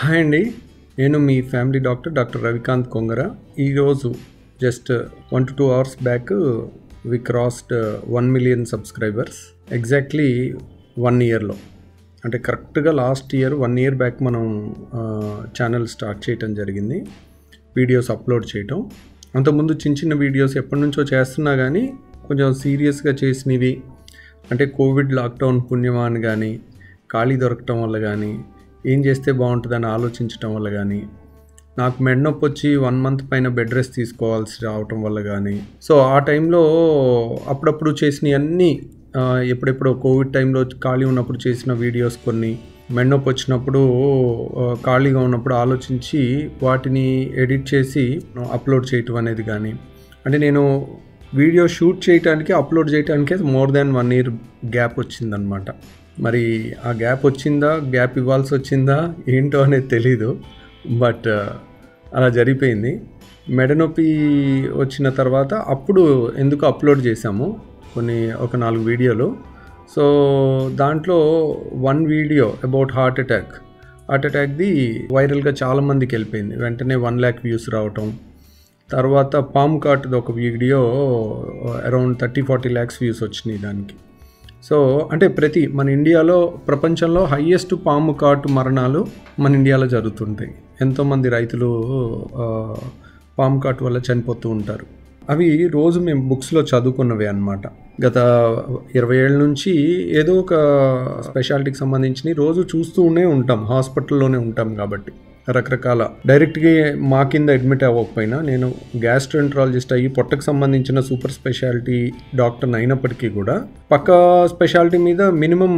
hi అండి నేను మీ family doctor doctor Ravikanth Kongara ఈరోజు just one to two hours back we crossed one million subscribers exactly one ఇయర్లో అంటే కరెక్ట్గా last year one year back మనం ఛానల్ స్టార్ట్ చేయటం జరిగింది వీడియోస్ అప్లోడ్ చేయటం అంతకుముందు చిన్న చిన్న వీడియోస్ ఎప్పటి నుంచో చేస్తున్నా కానీ కొంచెం సీరియస్గా చేసినవి అంటే కోవిడ్ లాక్డౌన్ పుణ్యమా అని కానీ ఖాళీ దొరకటం వల్ల కానీ ఏం చేస్తే బాగుంటుందని ఆలోచించటం వల్ల కానీ నాకు మెడ నొప్పి వచ్చి వన్ మంత్ పైన బెడ్ రెస్ట్ తీసుకోవాల్సి రావటం వల్ల కానీ సో ఆ టైంలో అప్పుడప్పుడు చేసినవి అన్నీ ఆ, ఎప్పుడెప్పుడో కోవిడ్ టైంలో ఖాళీ ఉన్నప్పుడు చేసిన వీడియోస్ కొన్ని మెడ నొప్పి వచ్చినప్పుడు ఆ, ఖాళీగా ఉన్నప్పుడు ఆలోచించి వాటిని ఎడిట్ చేసి అప్లోడ్ చేయటం అనేది కానీ అంటే నేను వీడియో షూట్ చేయడానికి అప్లోడ్ చేయడానికే more than one year gap వచ్చిందనమాట మరి ఆ గ్యాప్ వచ్చిందా గ్యాప్ ఇవ్వాల్సి వచ్చిందా ఏంటో అనేది తెలీదు బట్ అలా జరిగిపోయింది మెడ నొప్పి వచ్చిన తర్వాత అప్పుడు ఎందుకు అప్లోడ్ చేశాము కొన్ని ఒక నాలుగు వీడియోలు సో దాంట్లో one video about heart attack heart అటాక్ది వైరల్గా చాలామందికి వెళ్ళిపోయింది వెంటనే వన్ ల్యాక్ వ్యూస్ రావటం తర్వాత పామ్ కార్ట్ది ఒక video around thirty forty lakhs views వచ్చినాయి దానికి సో అంటే ప్రతి మన ఇండియాలో ప్రపంచంలో హయ్యెస్ట్ పాము కాటు మరణాలు మన ఇండియాలో జరుగుతుంటాయి ఎంతోమంది రైతులు ఆ, పాము కాటు వల్ల చనిపోతూ ఉంటారు అవి రోజు మేము బుక్స్లో చదువుకున్నవే అన్నమాట గత ఇరవై ఏళ్ళ నుంచి ఏదో ఒక స్పెషాలిటీకి సంబంధించి రోజు చూస్తూనే ఉంటాం హాస్పిటల్లోనే ఉంటాం కాబట్టి రకరకాల డైరెక్ట్గా మా కింద అడ్మిట్ అవ్వకపోయినా నేను గ్యాస్ట్రోఎంట్రాలజిస్ట్ అయ్యి పొట్టకు సంబంధించిన సూపర్ స్పెషాలిటీ డాక్టర్ అయినప్పటికీ కూడా పక్క స్పెషాలిటీ మీద మినిమం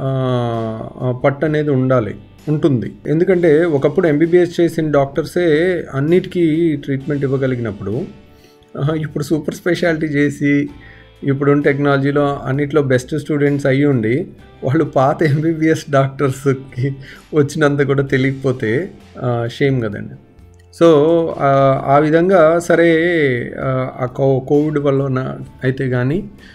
పట్టు అనేది ఉండాలి ఉంటుంది ఎందుకంటే ఒకప్పుడు ఎంబీబీఎస్ చేసిన డాక్టర్సే అన్నిటికీ ట్రీట్మెంట్ ఇవ్వగలిగినప్పుడు ఆహా, ఇప్పుడు సూపర్ స్పెషాలిటీ చేసి ఇప్పుడున్న టెక్నాలజీలో అన్నిట్లో బెస్ట్ స్టూడెంట్స్ అయ్యి ఉండి వాళ్ళు పాత ఎంబీబీఎస్ డాక్టర్స్కి వచ్చినంత కూడా తెలియకపోతే షేమ్ కదండి సో ఆ, ఆ విధంగా సరే ఆ, ఆ కో కోవిడ్ వల్ల నా- అయితే కానీ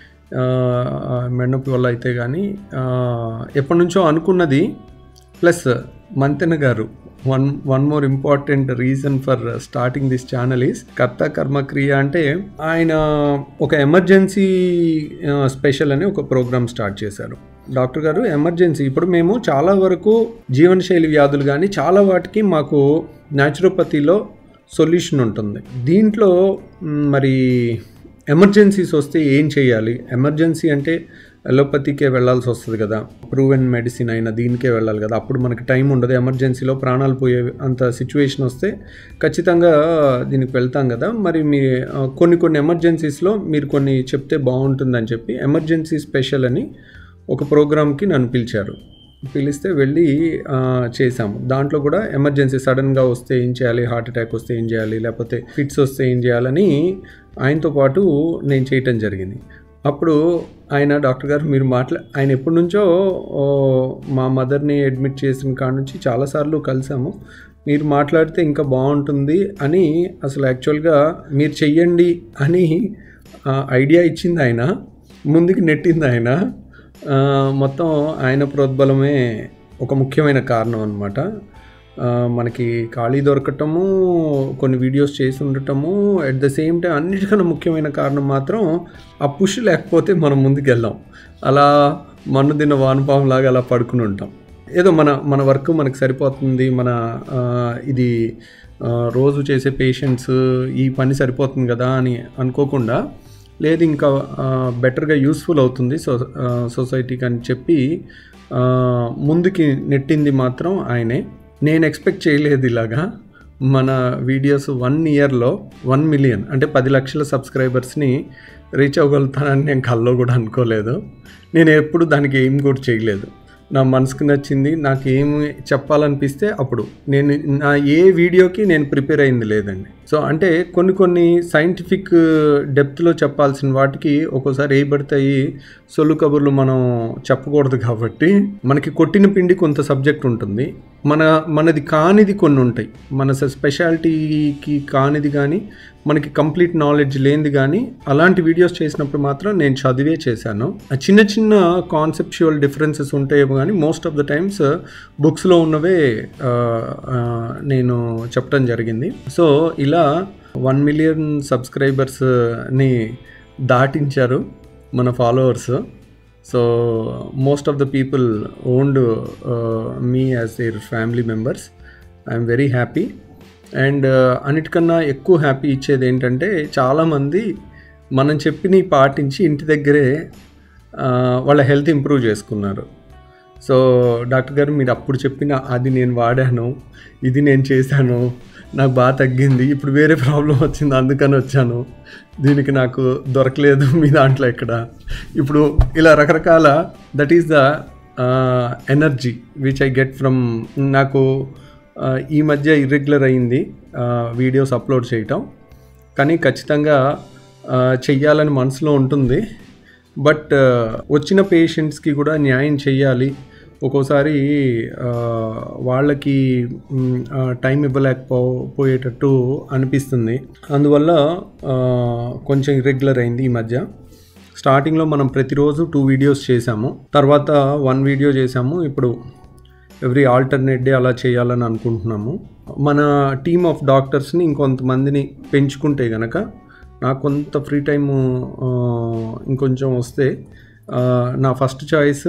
మెడనొప్పి వల్ల అయితే కానీ ఎప్పటి నుంచో అనుకున్నది ప్లస్ మంతెన గారు one one more important reason for starting this channel is కర్త కర్మ క్రియ అంటే ఆయన ఒక ఎమర్జెన్సీ స్పెషల్ అని ఒక ప్రోగ్రామ్ స్టార్ట్ చేశారు డాక్టర్ గారు ఎమర్జెన్సీ ఇప్పుడు మేము చాలా వరకు జీవనశైలి వ్యాధులు కానీ చాలా వాటికి మాకు న్యాచురోపతిలో సొల్యూషన్ ఉంటుంది దీంట్లో మ్, మరి ఎమర్జెన్సీస్ వస్తే ఏం చేయాలి ఎమర్జెన్సీ అంటే అలోపతికే వెళ్ళాల్సి వస్తుంది కదా ప్రూవెన్ మెడిసిన్ అయినా దీనికే వెళ్ళాలి కదా అప్పుడు మనకి టైం ఉండదు ఎమర్జెన్సీలో ప్రాణాలు పోయే అంత సిచ్యువేషన్ వస్తే ఖచ్చితంగా దీనికి వెళ్తాం కదా మరి మీ ఆ, కొన్ని కొన్ని ఎమర్జెన్సీస్లో మీరు కొన్ని చెప్తే బాగుంటుందని చెప్పి ఎమర్జెన్సీ స్పెషల్ అని ఒక ప్రోగ్రామ్కి నన్ను పిలిచారు పిలిస్తే వెళ్ళి ఆ, చేశాము దాంట్లో కూడా ఎమర్జెన్సీ సడన్గా వస్తే ఏం చేయాలి హార్ట్ అటాక్ వస్తే ఏం చేయాలి లేకపోతే ఫిట్స్ వస్తే ఏం చేయాలని ఆయనతో పాటు నేను చేయటం జరిగింది అప్పుడు ఆయన డాక్టర్ గారు మీరు మాట్లా ఆయన ఎప్పటి నుంచో ఓ, మా మదర్ని అడ్మిట్ చేసిన కాడ నుంచి చాలాసార్లు కలిసాము మీరు మాట్లాడితే ఇంకా బాగుంటుంది అని అసలు యాక్చువల్గా మీరు చెయ్యండి అని ఆ, ఐడియా ఇచ్చింది ఆయన ముందుకు నెట్టింది ఆయన ఆ, మొత్తం ఆయన ప్రోద్బలమే ఒక ముఖ్యమైన కారణం అనమాట మనకి ఖాళీ దొరకటము కొన్ని వీడియోస్ చేసి ఉండటము అట్ ద సేమ్ టైం అన్నిటికన్నా ముఖ్యమైన కారణం మాత్రం ఆ పుష్ లేకపోతే మనం ముందుకు వెళ్ళాం అలా మన్ను తిన్న వానపాము లాగా అలా పడుకుని ఉంటాం ఏదో మన మన వర్క్ మనకు సరిపోతుంది మన ఆ, ఇది ఆ, రోజు చేసే పేషెంట్స్ ఈ పని సరిపోతుంది కదా అని అనుకోకుండా లేదు ఇంకా బెటర్గా యూస్ఫుల్ అవుతుంది సో సొసైటీకి అని చెప్పి ఆ, ముందుకి నెట్టింది మాత్రం ఆయనే నేను ఎక్స్పెక్ట్ చేయలేదు ఇలాగా మన వీడియోస్ వన్ ఇయర్లో వన్ మిలియన్ అంటే పది లక్షల సబ్స్క్రైబర్స్ని రీచ్ అవ్వగలుగుతానని నేను కల్లో కూడా అనుకోలేదు నేను ఎప్పుడు దానికి ఏం కూడా చేయలేదు నా మనసుకు నచ్చింది నాకు ఏమి చెప్పాలనిపిస్తే అప్పుడు నేను నా ఏ వీడియోకి నేను ప్రిపేర్ అయింది లేదండి సో అంటే కొన్ని కొన్ని సైంటిఫిక్ డెప్త్లో చెప్పాల్సిన వాటికి ఒక్కోసారి ఏ పడతాయి సొల్లు కబుర్లు మనం చెప్పకూడదు కాబట్టి మనకి కొట్టిన పిండి కొంత సబ్జెక్ట్ ఉంటుంది మన మనది కానిది కొన్ని ఉంటాయి మన స్పెషాలిటీకి కానిది కానీ మనకి కంప్లీట్ నాలెడ్జ్ లేనిది కానీ అలాంటి వీడియోస్ చేసినప్పుడు మాత్రం నేను చదివే చేశాను ఆ చిన్న చిన్న కాన్సెప్చువల్ డిఫరెన్సెస్ ఉంటాయేమో కానీ మోస్ట్ ఆఫ్ ద టైమ్స్ బుక్స్లో ఉన్నవే ఆ, ఆ, నేను చెప్పడం జరిగింది సో ఇలా వన్ మిలియన్ సబ్స్క్రైబర్స్ని దాటించారు మన followers so most of the people owned me as their family members I'm very happy and అన్నిటికన్నా ఎక్కువ హ్యాపీ ఇచ్చేది ఏంటంటే చాలామంది మనం చెప్పినవి పాటించి ఇంటి దగ్గరే ఆ, వాళ్ళ హెల్త్ ఇంప్రూవ్ చేసుకున్నారు సో డాక్టర్ గారు మీరు అప్పుడు చెప్పిన అది నేను వాడాను ఇది నేను చేశాను నాకు బాగా తగ్గింది ఇప్పుడు వేరే ప్రాబ్లం వచ్చింది అందుకని వచ్చాను దీనికి నాకు దొరకలేదు మీ దాంట్లో ఎక్కడ ఇప్పుడు ఇలా రకరకాల that is the energy which I get from నాకు ఆ, ఈ మధ్య ఇర్రెగ్యులర్ అయింది వీడియోస్ అప్లోడ్ చేయటం కానీ ఖచ్చితంగా ఆ, చెయ్యాలని మనసులో ఉంటుంది బట్ వచ్చిన పేషెంట్స్కి కూడా న్యాయం చేయాలి ఒక్కోసారి ఆ, వాళ్ళకి మ్, ఆ, టైం ఇవ్వలేకపో పోయేటట్టు అనిపిస్తుంది అందువల్ల ఆ, కొంచెం ఇర్రెగ్యులర్ అయింది ఈ మధ్య స్టార్టింగ్లో మనం ప్రతిరోజు టూ వీడియోస్ చేసాము తర్వాత వన్ వీడియో చేసాము ఇప్పుడు ఎవ్రీ ఆల్టర్నేట్ డే అలా చేయాలని అనుకుంటున్నాము మన టీమ్ ఆఫ్ డాక్టర్స్ని ఇంకొంతమందిని పెంచుకుంటే గనక నాకు కొంత ఫ్రీ టైం ఇంకొంచెం వస్తే ఆ, నా ఫస్ట్ చాయిస్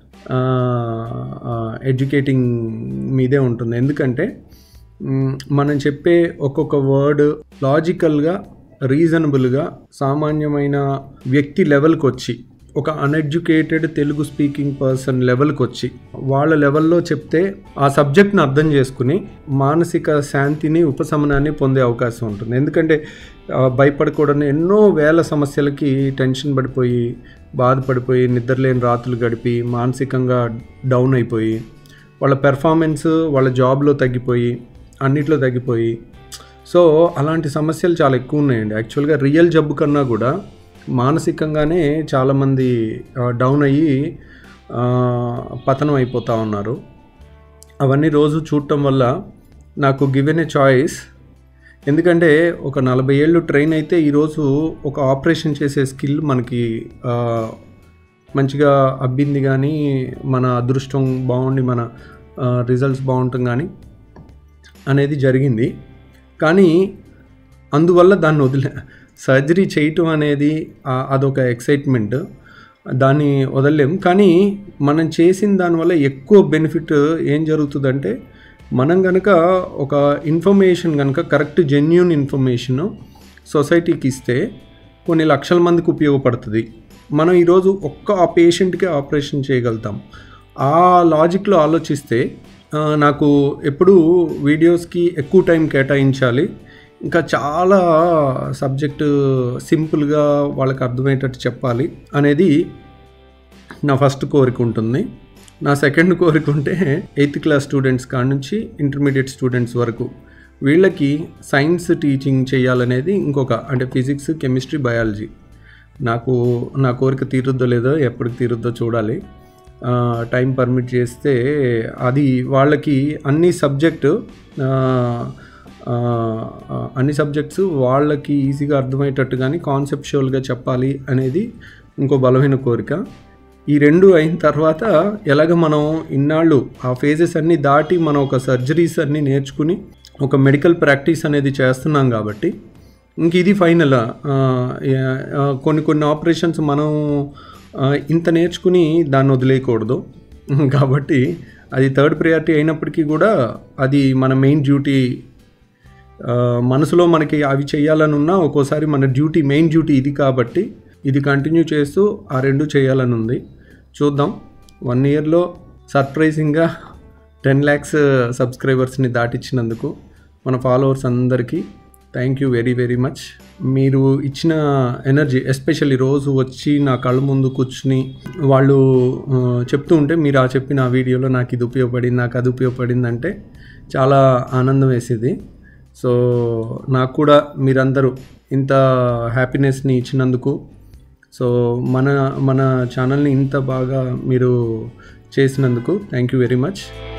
ఎడ్యుకేటింగ్ మీదే ఉంటుంది ఎందుకంటే మ్, మనం చెప్పే ఒక్కొక్క వర్డ్ లాజికల్గా రీజనబుల్గా సామాన్యమైన వ్యక్తి లెవెల్కి వచ్చి ఒక అన్ఎడ్యుకేటెడ్ తెలుగు స్పీకింగ్ పర్సన్ లెవెల్కి వచ్చి వాళ్ళ లెవెల్లో చెప్తే ఆ సబ్జెక్ట్ని అర్థం చేసుకుని మానసిక శాంతిని ఉపశమనాన్ని పొందే అవకాశం ఉంటుంది ఎందుకంటే ఆ, భయపడకూడని ఎన్నో వేల సమస్యలకి టెన్షన్ పడిపోయి బాధపడిపోయి నిద్రలేని రాత్రులు గడిపి మానసికంగా డౌన్ అయిపోయి వాళ్ళ పెర్ఫార్మెన్స్ వాళ్ళ జాబ్లో తగ్గిపోయి అన్నిట్లో తగ్గిపోయి సో అలాంటి సమస్యలు చాలా ఎక్కువ ఉన్నాయండి యాక్చువల్గా రియల్ జబ్బు కన్నా కూడా మానసికంగానే చాలామంది డౌన్ అయ్యి ఆ, పతనం అయిపోతూ ఉన్నారు అవన్నీ రోజు చూడటం వల్ల నాకు గివెన్ ఏ చాయిస్ ఎందుకంటే ఒక నలభై ఏళ్ళు ట్రైన్ అయితే ఈరోజు ఒక ఆపరేషన్ చేసే స్కిల్ మనకి ఆ, మంచిగా అబ్బింది కానీ మన అదృష్టం బాగుండి మన రిజల్ట్స్ బాగుంటాం కానీ అనేది జరిగింది కానీ అందువల్ల దాన్ని వదిలే సర్జరీ చేయటం అనేది ఆ- అదొక ఎక్సైట్మెంట్ దాన్ని వదలలేం కానీ మనం చేసిన దానివల్ల ఎక్కువ బెనిఫిట్ ఏం జరుగుతుందంటే మనం కనుక ఒక ఇన్ఫర్మేషన్ కనుక కరెక్ట్ జెన్యున్ ఇన్ఫర్మేషన్ సొసైటీకి ఇస్తే కొన్ని లక్షల మందికి ఉపయోగపడుతుంది మనం ఈరోజు ఒక్క ఆ పేషెంట్కే ఆపరేషన్ చేయగలుగుతాం ఆ లాజిక్లో ఆలోచిస్తే ఆ, నాకు ఎప్పుడు వీడియోస్కి ఎక్కువ టైం కేటాయించాలి ఇంకా చాలా సబ్జెక్టు సింపుల్గా వాళ్ళకి అర్థమయ్యేటట్టు చెప్పాలి అనేది నా ఫస్ట్ కోరిక ఉంటుంది నా సెకండ్ కోరిక ఉంటే ఎయిత్ క్లాస్ స్టూడెంట్స్ కాడ నుంచి ఇంటర్మీడియట్ స్టూడెంట్స్ వరకు వీళ్ళకి సైన్స్ టీచింగ్ చేయాలనేది ఇంకొక అంటే ఫిజిక్స్ కెమిస్ట్రీ బయాలజీ నాకు నా కోరిక తీరుద్దో లేదో ఎప్పటికి తీరుద్దో చూడాలి ఆ, టైం పర్మిట్ చేస్తే అది వాళ్ళకి అన్ని సబ్జెక్టు ఆ, ఆ, అన్ని సబ్జెక్ట్స్ వాళ్ళకి ఈజీగా అర్థమయ్యేటట్టు కానీ కాన్సెప్చువల్గా చెప్పాలి అనేది ఇంకో బలమైన కోరిక ఈ రెండు అయిన తర్వాత ఎలాగ మనం ఇన్నాళ్ళు ఆ ఫేజెస్ అన్నీ దాటి మనం ఒక సర్జరీస్ అన్నీ నేర్చుకుని ఒక మెడికల్ ప్రాక్టీస్ అనేది చేస్తున్నాం కాబట్టి ఇంక ఇది ఫైనల్ కొన్ని కొన్ని ఆపరేషన్స్ మనం ఆ, ఇంత నేర్చుకుని దాన్ని వదిలేయకూడదు కాబట్టి అది థర్డ్ ప్రయారిటీ అయినప్పటికీ కూడా అది మన మెయిన్ డ్యూటీ ఆ, మనసులో మనకి అవి చేయాలని ఉన్నా ఒక్కోసారి మన డ్యూటీ మెయిన్ డ్యూటీ ఇది కాబట్టి ఇది కంటిన్యూ చేస్తూ ఆ రెండు చేయాలని ఉంది చూద్దాం వన్ ఇయర్లో సర్ప్రైజింగ్గా టెన్ ల్యాక్స్ సబ్స్క్రైబర్స్ని దాటించినందుకు మన ఫాలోవర్స్ అందరికీ thank you very very much మీరు ఇచ్చిన ఎనర్జీ ఎస్పెషల్లీ రోజు వచ్చి నా కళ్ళ ముందు కూర్చుని వాళ్ళు ఆ, చెప్తూ ఉంటే మీరు ఆ చెప్పిన ఆ వీడియోలో నాకు ఇది ఉపయోగపడింది నాకు అది ఉపయోగపడింది అంటే చాలా ఆనందం వేసేది సో నాకు కూడా మీరందరూ ఇంత హ్యాపీనెస్ని ఇచ్చినందుకు సో మన మన ఛానల్ని ఇంత బాగా మీరు చేసినందుకు థ్యాంక్ యూ వెరీ మచ్